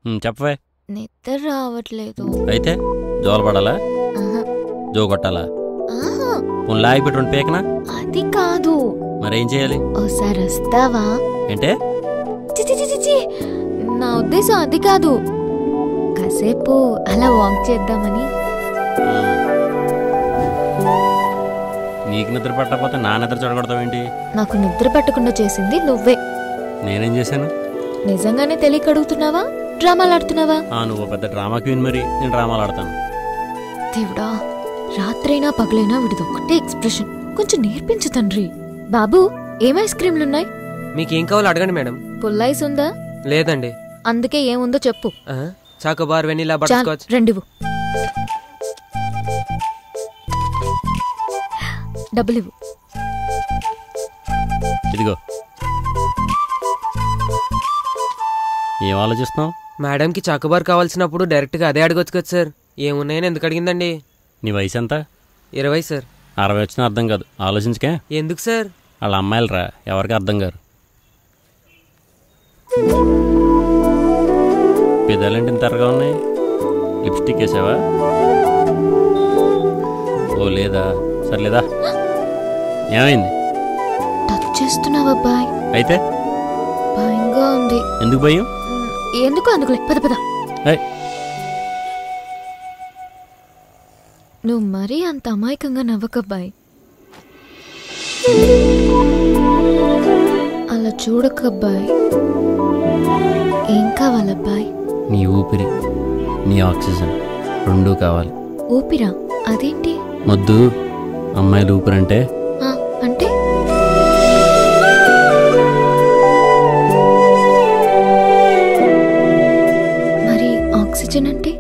ఉమ్, చెప్పవే నిద్ర రావట్లేదు అయితే జోల పడాలా ఆహా. జో కొట్టాలా ఆహా, పోనీ లాగి పెట్టి రెండు పేకనా అది కాదు మరేం చేయాలి ఓసారి వస్తావా ఏంటే చి, చి, చి, చి, చి. నా ఉద్దేశం అది కాదు కాసేపు అలా వాక్ చేద్దామని ఉమ్. నీకు నిద్ర పట్టకపోతే నా నిద్ర చెడగొడతావేంటి నాకు నిద్ర పట్టకుండా చేసింది నువ్వే నేనేం చేశాను నిజంగానే తెలియక అడుగుతున్నావా డ్రామాలు ఆడుతున్నావా ఆ నువ్వు పెద్ద డ్రామా క్వీన్ మరి నేను డ్రామాలు ఆడతాను దేవుడా రాత్రైనా పగలైనా విడిది ఒకటే ఎక్స్ప్రెషన్ కొంచెం నేర్పించు తండ్రి బాబు ఏం ఐస్ క్రీమ్లున్నాయి మీకేం కావాలో అడగండి మేడం పుల్లైస్ ఉందా లేదండి అందుకే ఏముందో చెప్పు ఆ, చాకోబార్ వెనీలా చాలు బటర్స్కాచ్ రెండివు డబ్బులివ్వు ఇదిగో ఏం ఆలోచిస్తున్నావు మేడంకి చాకోబార్ కావాల్సినప్పుడు డైరెక్ట్గా అదే అడగొచ్చు కదా సార్ ఏమున్నాయని ఎందుకు అడిగిందండి నీ వయసు ఎంత ఇరవై సార్ అరవై వచ్చినా అర్థం కాదు ఆలోచించకే ఎందుకు సార్ వాళ్ళ అమ్మాయిలు రా ఎవరికి అర్థం కారు పెదాలేంటి ఇంత ఎర్రగా ఉన్నాయి లిప్స్టిక్ వేసావా ఓ లేదా సర్లేదా ఏమైంది టచ్ చేస్తున్నావా బాయ్ అయితే భయంగా ఉంది ఎందుకు భయం మ్, ఎందుకు అందుకులే పద పద ఏయ్, నువ్వు మరీ అంత అమాయకంగా నవ్వకబ్బాయ్ అలా చూడకబ్బాయ్ ఏం కావాలబ్బాయ్ నీ ఊపిరి నీ ఆక్సిజన్ రెండూ కావాలి ఊపిరా అదేంటి మొద్దు అమ్మాయిలు ఊపిరంటే ఆ, అంటే మరి ఆక్సిజన్ అంటే